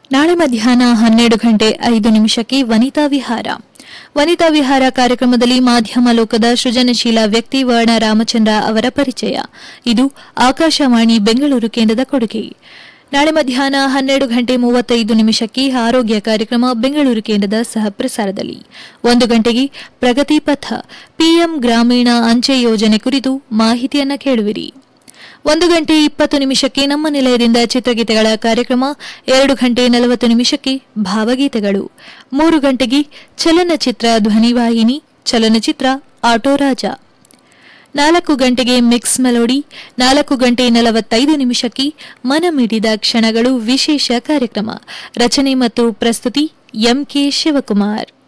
ನಾಳೆ ಮಧ್ಯಾಹ್ನ ಹನ್ನೆರಡು ಗಂಟೆ ಐದು ನಿಮಿಷಕ್ಕೆ ವನಿತಾ ವಿಹಾರ ವನಿತಾ ವಿಹಾರ ಕಾರ್ಯಕ್ರಮದಲ್ಲಿ ಮಾಧ್ಯಮ ಲೋಕದ ಸೃಜನಶೀಲ ವ್ಯಕ್ತಿ ವರ್ಣ ರಾಮಚಂದ್ರ ಅವರ ಪರಿಚಯ ಇದು ಆಕಾಶವಾಣಿ ಬೆಂಗಳೂರು ಕೇಂದ್ರದ ಕೊಡುಗೆ ನಾಳೆ ಮಧ್ಯಾಹ್ನ ಹನ್ನೆರಡು ಗಂಟೆ ಮೂವತ್ತೈದು ನಿಮಿಷಕ್ಕೆ ಆರೋಗ್ಯ ಕಾರ್ಯಕ್ರಮ ಬೆಂಗಳೂರು ಕೇಂದ್ರದ ಸಹ ಪ್ರಸಾರದಲ್ಲಿ ಒಂದು ಗಂಟೆಗೆ ಪ್ರಗತಿ ಪಥ ಪಿಎಂ ಗ್ರಾಮೀಣ ಅಂಚೆ ಯೋಜನೆ ಕುರಿತು ಮಾಹಿತಿಯನ್ನ ಕೇಳುವಿರಿ ಒಂದು ಗಂಟೆ ಇಪ್ಪತ್ತು ನಿಮಿಷಕ್ಕೆ ನಮ್ಮ ನಿಲಯದಿಂದ ಚಿತ್ರಗೀತೆಗಳ ಕಾರ್ಯಕ್ರಮ ಎರಡು ಗಂಟೆ ನಲವತ್ತು ನಿಮಿಷಕ್ಕೆ ಭಾವಗೀತೆಗಳು ಮೂರು ಗಂಟೆಗೆ ಚಲನಚಿತ್ರ ಧ್ವನಿವಾಹಿನಿ ಚಲನಚಿತ್ರ ಆಟೋ ರಾಜ ನಾಲ್ಕು ಗಂಟೆಗೆ ಮಿಕ್ಸ್ ಮೆಲೋಡಿ ನಾಲ್ಕು ಗಂಟೆ ನಲವತ್ತೈದು ನಿಮಿಷಕ್ಕೆ ಮನಮಿಡಿದ ಕ್ಷಣಗಳು ವಿಶೇಷ ಕಾರ್ಯಕ್ರಮ ರಚನೆ ಮತ್ತು ಪ್ರಸ್ತುತಿ ಎಂಕೆ ಶಿವಕುಮಾರ್